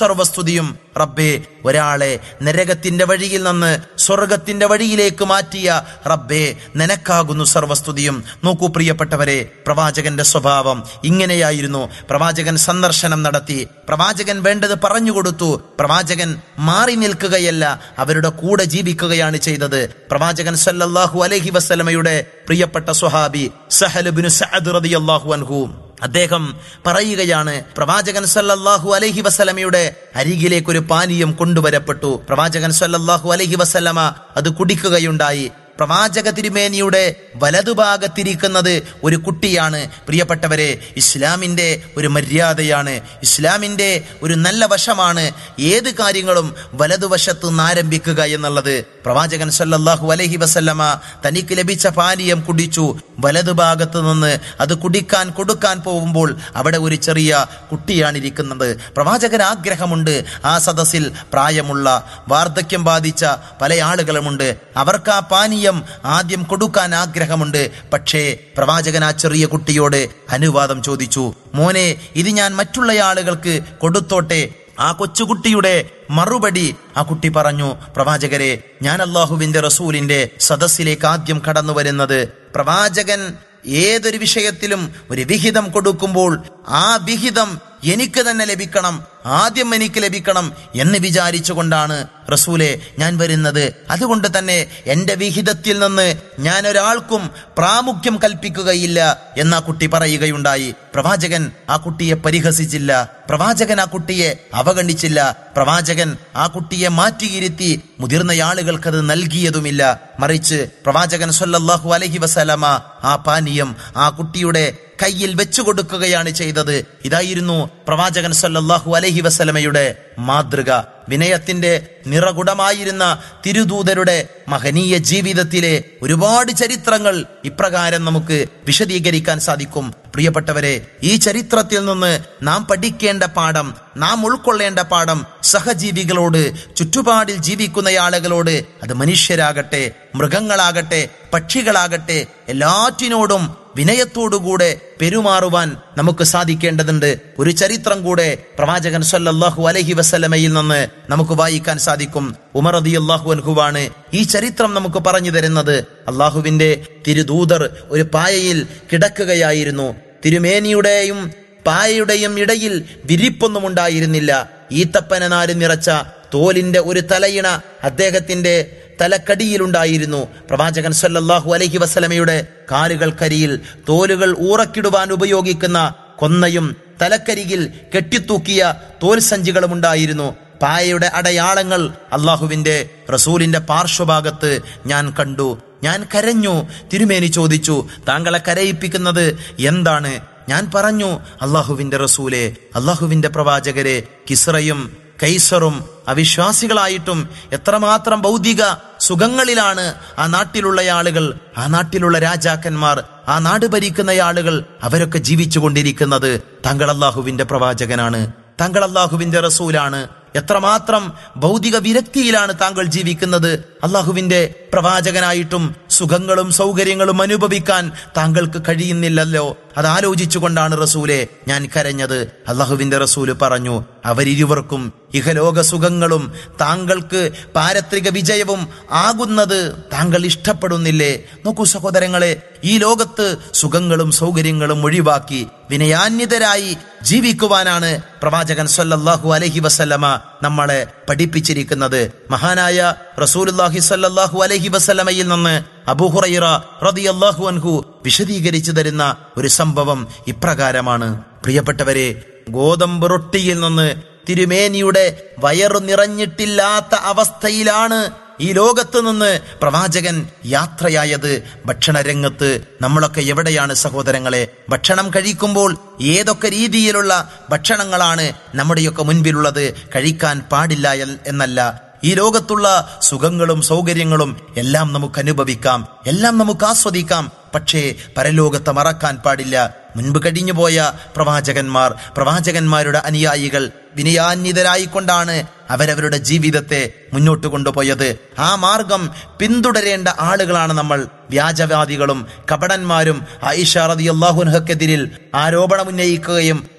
സർവസ്തുതിയും റബ്ബേ ഒരാളെ നരകത്തിന്റെ വഴിയിൽ നിന്ന് സ്വർഗത്തിന്റെ വഴിയിലേക്ക് മാറ്റിയ റബ്ബേ നിനക്കാകുന്നു സർവസ്തുതിയും നോക്കൂ പ്രിയപ്പെട്ടവരെ പ്രവാചകന്റെ സ്വഭാവം ഇങ്ങനെയായിരുന്നു പ്രവാചകൻ സന്ദർശനം നടത്തി പ്രവാചകൻ വേണ്ടത് പറഞ്ഞുകൊടുത്തു പ്രവാചകൻ മാറി നിൽക്കുകയല്ല അവരുടെ കൂടെ ജീവിക്കുകയാണ് ചെയ്തത് പ്രവാചകൻ സല്ലല്ലാഹു അലൈഹി വസല്ലമയുടെ പ്രിയപ്പെട്ട സ്വഹാബി സഹലുബിനു സഅദ് റളിയല്ലാഹു അൻഹു അദ്ദേഹം പറയുകയാണ് പ്രവാചകൻ സല്ലല്ലാഹു അലൈഹി വസല്ലമയുടെ അരികിലേക്ക് ഒരു പാനീയം കൊണ്ടുവരപ്പെട്ടു പ്രവാചകൻ സല്ലല്ലാഹു അലൈഹി വസല്ലമ അത് കുടിക്കുകയുണ്ടായി പ്രവാചക തിരുമേനിയുടെ വലതുഭാഗത്തിരിക്കുന്നത് ഒരു കുട്ടിയാണ് പ്രിയപ്പെട്ടവരെ ഇസ്ലാമിന്റെ ഒരു മര്യാദയാണ് ഇസ്ലാമിന്റെ ഒരു നല്ല വശമാണ് ഏത് കാര്യങ്ങളും വലതുവശത്ത് നിന്ന് ആരംഭിക്കുക എന്നുള്ളത് പ്രവാചകൻ സല്ലല്ലാഹു അലൈഹി വസല്ലമ തനിക്ക് ലഭിച്ച പാനീയം കുടിച്ചു വലതുഭാഗത്ത് നിന്ന് അത് കുടിക്കാൻ കൊടുക്കാൻ പോകുമ്പോൾ അവിടെ ഒരു ചെറിയ കുട്ടിയാണ് ഇരിക്കുന്നത് പ്രവാചകൻ ആഗ്രഹമുണ്ട് ആ സദസ്സിൽ പ്രായമുള്ള വാർദ്ധക്യം ബാധിച്ച പല ആളുകളുമുണ്ട് അവർക്ക് ആ പാനീയം ആദ്യം കൊടുക്കാൻ ആഗ്രഹമുണ്ട് പക്ഷേ പ്രവാചകൻ ആ ചെറിയ കുട്ടിയോട് അനുവാദം ചോദിച്ചു മോനെ ഇത് ഞാൻ മറ്റുള്ള ആളുകൾക്ക് കൊടുത്തോട്ടെ ആ കൊച്ചുകുട്ടിയുടെ മറുപടി ആ കുട്ടി പറഞ്ഞു പ്രവാചകരെ ഞാൻ അള്ളാഹുവിന്റെ റസൂലിന്റെ സദസ്സിലേക്ക് ആദ്യം കടന്നു വരുന്നത് പ്രവാചകൻ ഏതൊരു വിഷയത്തിലും ഒരു വിഹിതം കൊടുക്കുമ്പോൾ ആ വിഹിതം എനിക്ക് തന്നെ ലഭിക്കണം ആദ്യം എനിക്ക് ലഭിക്കണം എന്ന് വിചാരിച്ചുകൊണ്ടാണ് റസൂലെ ഞാൻ വരുന്നത് അതുകൊണ്ട് തന്നെ എന്റെ വിഹിതത്തിൽ നിന്ന് ഞാൻ ഒരാൾക്കും പ്രാമുഖ്യം കൽപ്പിക്കുകയില്ല എന്ന് ആ കുട്ടി പറയുകയുണ്ടായി പ്രവാചകൻ ആ കുട്ടിയെ പരിഹസിച്ചില്ല പ്രവാചകൻ ആ കുട്ടിയെ അവഗണിച്ചില്ല പ്രവാചകൻ ആ കുട്ടിയെ മാറ്റിയിരുത്തി മുതിർന്ന ആളുകൾക്കത് നൽകിയതുമില്ല മറിച്ച് പ്രവാചകൻ സല്ലല്ലാഹു അലൈഹി വസല്ലമ ആ പാനീയം ആ കുട്ടിയുടെ കയ്യിൽ വെച്ചു കൊടുക്കുകയാണ് ചെയ്തത് ഇതായിരുന്നു പ്രവാചകൻ സല്ലല്ലാഹു അലൈഹി വസല്ലമയുടെ മാതൃക വിനയത്തിന്റെ നിറകുടമായിരുന്ന തിരുദൂതരുടെ മഹനീയ ജീവിതത്തിലെ ഒരുപാട് ചരിത്രങ്ങൾ ഇപ്രകാരം നമുക്ക് വിശദീകരിക്കാൻ സാധിക്കും പ്രിയപ്പെട്ടവരെ ഈ ചരിത്രത്തിൽ നിന്ന് നാം പഠിക്കേണ്ട പാഠം നാം ഉൾക്കൊള്ളേണ്ട പാഠം സഹജീവികളോട് ചുറ്റുപാടിൽ ജീവിക്കുന്ന ആളുകളോട് അത് മനുഷ്യരാകട്ടെ മൃഗങ്ങളാകട്ടെ പക്ഷികളാകട്ടെ എല്ലാറ്റിനോടും വിനയത്തോടുകൂടെ പെരുമാറുവാൻ നമുക്ക് സാധിക്കേണ്ടതുണ്ട് ഒരു ചരിത്രം കൂടെ പ്രവാചകൻ സല്ലല്ലാഹു അലൈഹി വസല്ലമയിൽ നിന്ന് നമുക്ക് വായിക്കാൻ സാധിക്കും ഉമർ റളിയല്ലാഹു അൻഹുവാണ് ഈ ചരിത്രം നമുക്ക് പറഞ്ഞു തരുന്നത് അള്ളാഹുവിന്റെ തിരുദൂതർ ഒരു പായയിൽ കിടക്കുകയായിരുന്നു തിരുമേനിയുടെയും പായയുടെയും ഇടയിൽ വിരിപ്പൊന്നും ഉണ്ടായിരുന്നില്ല ഈത്തപ്പനനാര് നിറച്ച തോലിന്റെ ഒരു തലയിണ അദ്ദേഹത്തിന്റെ തലക്കടിയിലുണ്ടായിരുന്നു പ്രവാചകൻ സല്ലല്ലാഹു അലൈഹി വസല്ലമയുടെ കാലുകൾക്കരിയിൽ തോലുകൾ ഊറക്കിടുവാൻ ഉപയോഗിക്കുന്ന കൊന്നയും തലക്കരികിൽ കെട്ടിത്തൂക്കിയ തോൽ സഞ്ചികളും ഉണ്ടായിരുന്നു പായയുടെ അടയാളങ്ങൾ അള്ളാഹുവിന്റെ റസൂലിന്റെ പാർശ്വഭാഗത്ത് ഞാൻ കണ്ടു ഞാൻ കരഞ്ഞു തിരുമേനി ചോദിച്ചു താങ്കളെ കരയിപ്പിക്കുന്നത് എന്താണ് ഞാൻ പറഞ്ഞു അള്ളാഹുവിന്റെ റസൂലെ അള്ളാഹുവിന്റെ പ്രവാചകരെ കിസ്റയും കൈസറും അവിശ്വാസികളായിട്ടും എത്രമാത്രം ഭൗതിക സുഖങ്ങളിലാണ് ആ നാട്ടിലുള്ള ആളുകൾ ആ നാട്ടിലുള്ള രാജാക്കന്മാർ ആ നാട് ഭരിക്കുന്ന ആളുകൾ അവരൊക്കെ ജീവിച്ചു കൊണ്ടിരിക്കുന്നത് താങ്കൾ അള്ളാഹുവിന്റെ പ്രവാചകനാണ് താങ്കൾ അള്ളാഹുവിന്റെ റസൂലാണ് എത്രമാത്രം ഭൗതിക വിരക്തിയിലാണ് താങ്കൾ ജീവിക്കുന്നത് അള്ളാഹുവിന്റെ പ്രവാചകനായിട്ടും സുഖങ്ങളും സൗകര്യങ്ങളും അനുഭവിക്കാൻ താങ്കൾക്ക് കഴിയുന്നില്ലല്ലോ അത് ആലോചിച്ചുകൊണ്ടാണ് റസൂലെ ഞാൻ കരഞ്ഞത് അള്ളാഹുവിന്റെ റസൂല് പറഞ്ഞു അവരിരുവർക്കും ഇഹലോക സുഖങ്ങളും താങ്കൾക്ക് പാരത്രിക വിജയവും ആകുന്നത് താങ്കൾ ഇഷ്ടപ്പെടുന്നില്ലേ നോക്കൂ സഹോദരങ്ങളെ ഈ ലോകത്ത് സുഖങ്ങളും സൗകര്യങ്ങളും ഒഴിവാക്കി വിനയാന്യതരായി ജീവിക്കുവാനാണ് പ്രവാചകൻ സല്ലല്ലാഹു അലൈഹി വസല്ലമ നമ്മളെ പഠിപ്പിച്ചിരിക്കുന്നത് മഹാനായ റസൂലുല്ലാഹി സല്ലല്ലാഹു അലൈഹി വസല്ലമയിൽ നിന്ന് അബൂഹുറൈറ റളിയല്ലാഹു അൻഹു വിശദീകരിച്ചു തരുന്ന ഒരു സംഭവം ഇപ്രകാരമാണ് പ്രിയപ്പെട്ടവരെ ഗോതമ്പ് റൊട്ടിയിൽ നിന്ന് തിരുമേനിയുടെ വയറു നിറഞ്ഞിട്ടില്ലാത്ത അവസ്ഥയിലാണ് ഈ ലോകത്ത് നിന്ന് പ്രവാചകൻ യാത്രയായത് ഭക്ഷണരംഗത്ത് നമ്മളൊക്കെ എവിടെയാണ് സഹോദരങ്ങളെ ഭക്ഷണം കഴിക്കുമ്പോൾ ഏതൊക്കെ രീതിയിലുള്ള ഭക്ഷണങ്ങളാണ് നമ്മുടെയൊക്കെ മുൻപിലുള്ളത് കഴിക്കാൻ പാടില്ല എൽ- എന്നല്ല ഈ ലോകത്തുള്ള സുഖങ്ങളും സൗകര്യങ്ങളും എല്ലാം നമുക്ക് അനുഭവിക്കാം എല്ലാം നമുക്ക് ആസ്വദിക്കാം പക്ഷേ പരലോകത്തെ മറക്കാൻ പാടില്ല മുൻപ് കഴിഞ്ഞുപോയ പ്രവാചകന്മാർ പ്രവാചകന്മാരുടെ അനുയായികൾ വിനയാന്വിതരായിക്കൊണ്ടാണ് അവരവരുടെ ജീവിതത്തെ മുന്നോട്ട് കൊണ്ടുപോയത് ആ മാർഗം പിന്തുടരേണ്ട ആളുകളാണ് നമ്മൾ വ്യാജവാദികളും കപടന്മാരും ആയിഷ റതി അള്ളാഹുൻഹക്കെതിരിൽ ആരോപണം ഉന്നയിക്കുകയും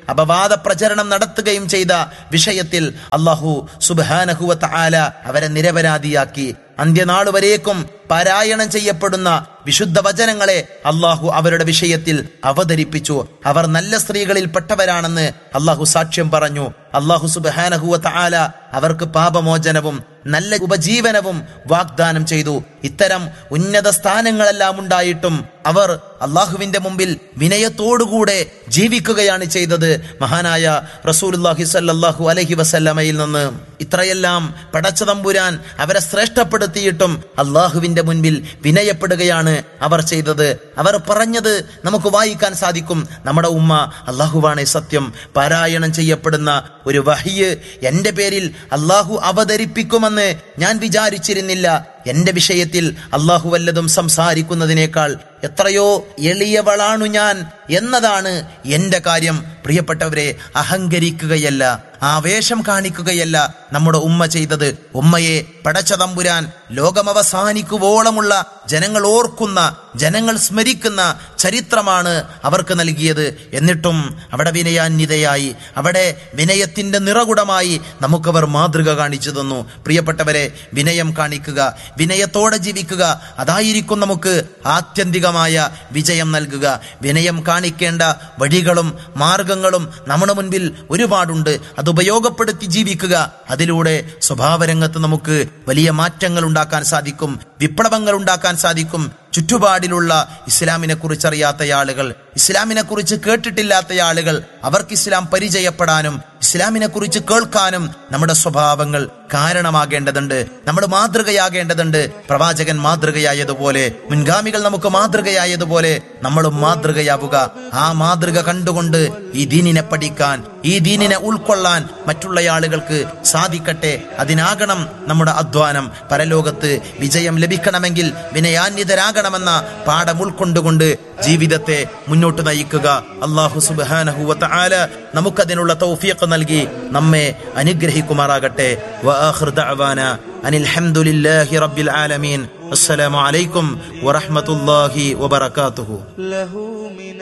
അപവാദ പ്രചരണം നടത്തുകയും ചെയ്ത വിഷയത്തിൽ അള്ളാഹു സുബാനഹുവത്ത് ആല അവരെ നിരപരാധിയാക്കി അന്ത്യനാൾ വരേക്കും പാരായണം ചെയ്യപ്പെടുന്ന വിശുദ്ധ വചനങ്ങളെ അള്ളാഹു അവരുടെ വിഷയത്തിൽ അവതരിപ്പിച്ചു അവർ നല്ല സ്ത്രീകളിൽ പെട്ടവരാണെന്ന് അള്ളാഹു സാക്ഷ്യം പറഞ്ഞു അള്ളാഹു സുബാനഹുവത്ത് ആല അവർക്ക് പാപമോചനവും നല്ല ഉപജീവനവും വാഗ്ദാനം ചെയ്തു ഇത്തരം ഉന്നത സ്ഥാനങ്ങളെല്ലാം ഉണ്ടായിട്ടും അവർ അള്ളാഹുവിന്റെ മുമ്പിൽ വിനയത്തോടുകൂടെ ജീവിക്കുകയാണ് ചെയ്തത് മഹാനായ റസൂലുല്ലാഹി സല്ലല്ലാഹു അലഹി വസല്ലമയിൽ നിന്ന് ഇത്രയെല്ലാം പടച്ചതമ്പുരാൻ അവരെ ശ്രേഷ്ഠപ്പെടുത്തിയിട്ടും അള്ളാഹുവിന്റെ മുൻപിൽ വിനയപ്പെടുകയാണ് അവർ ചെയ്തത് അവർ പറഞ്ഞത് നമുക്ക് വായിക്കാൻ സാധിക്കും നമ്മുടെ ഉമ്മ അള്ളാഹുവാണ് സത്യം പാരായണം ചെയ്യപ്പെടുന്ന ഒരു വഹിയ് എന്റെ പേരിൽ അള്ളാഹു അവതരിപ്പിക്കുമെന്ന് ഞാൻ വിചാരിച്ചിരുന്നില്ല എന്റെ വിഷയത്തിൽ അള്ളാഹു വല്ലതും സംസാരിക്കുന്നതിനേക്കാൾ എത്രയോ എളിയവളാണു ഞാൻ എന്നതാണ് എന്റെ കാര്യം പ്രിയപ്പെട്ടവരെ അഹങ്കരിക്കുകയല്ല ആവേശം കാണിക്കുകയല്ല നമ്മുടെ ഉമ്മ ചെയ്തത് ഉമ്മയെ പടച്ചതമ്പുരാൻ ലോകമവസാനിക്കുവോളമുള്ള ജനങ്ങൾ ഓർക്കുന്ന ജനങ്ങൾ സ്മരിക്കുന്ന ചരിത്രമാണ് അവർക്ക് നൽകിയത് എന്നിട്ടും അവിടെ വിനയാന്വിതയായി അവിടെ വിനയത്തിന്റെ നിറകുടമായി നമുക്കവർ മാതൃക കാണിച്ചു തന്നു പ്രിയപ്പെട്ടവരെ വിനയം കാണിക്കുക വിനയത്തോടെ ജീവിക്കുക അതായിരിക്കും നമുക്ക് ആത്യന്തികമായ വിജയം നൽകുക വിനയം കാണിക്കേണ്ട വഴികളും മാർഗങ്ങളും നമ്മുടെ മുൻപിൽ ഒരുപാടുണ്ട് അത് ഉപയോഗപ്പെടുത്തി ജീവിക്കുക അതിലൂടെ സ്വഭാവരംഗത്ത് നമുക്ക് വലിയ മാറ്റങ്ങൾ ഉണ്ടാക്കാൻ സാധിക്കും വിപ്ലവങ്ങൾ ഉണ്ടാക്കാൻ സാധിക്കും ചുറ്റുപാടിലുള്ള ഇസ്ലാമിനെ കുറിച്ച് അറിയാത്ത ആളുകൾ ഇസ്ലാമിനെ കുറിച്ച് കേട്ടിട്ടില്ലാത്ത ആളുകൾ അവർക്ക് ഇസ്ലാം പരിചയപ്പെടാനും ഇസ്ലാമിനെ കുറിച്ച് കേൾക്കാനും നമ്മുടെ സ്വഭാവങ്ങൾ കാരണമാകേണ്ടതുണ്ട് നമ്മൾ മാതൃകയാകേണ്ടതുണ്ട് പ്രവാചകൻ മാതൃകയായതുപോലെ മുൻഗാമികൾ നമുക്ക് മാതൃകയായതുപോലെ നമ്മളും മാതൃകയാവുക ആ മാതൃക കണ്ടുകൊണ്ട് ഈ ദീനിനെ പഠിക്കാൻ ഈ ദീനിനെ ഉൾക്കൊള്ളാൻ മറ്റുള്ള ആളുകൾക്ക് സാധിക്കട്ടെ അതിനാകണം നമ്മുടെ അധ്വാനം പരലോകത്ത് വിജയം ലഭിക്കണമെങ്കിൽ വിനയാന്വിതരാകണമെന്ന പാഠം ഉൾക്കൊണ്ടുകൊണ്ട് ജീവിതത്തെ മുന്നോട്ട് നയിക്കുക അള്ളാഹു സുബാനഹുവത്ത് ആല നമുക്കതിനുള്ള തൗഫീഖ് നൽകി നമ്മെ അനുഗ്രഹിക്കുമാറാകട്ടെ വആഖിർ ദഅവാന അനിൽ ഹംദുലില്ലാഹി റബ്ബിൽ ആലമീൻ അസ്സലാമു അലൈക്കും വറഹ്മത്തുള്ളാഹി വബറകാതുഹു له من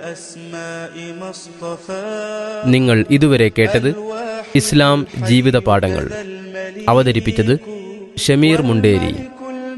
الأسماء ما اصطفى നിങ്ങൾ ഇതുവരെ കേട്ടത് ഇസ്ലാം ജീവിത പാഠങ്ങൾ അവതരിപ്പിച്ചത് ഷമീർ മുണ്ടേരി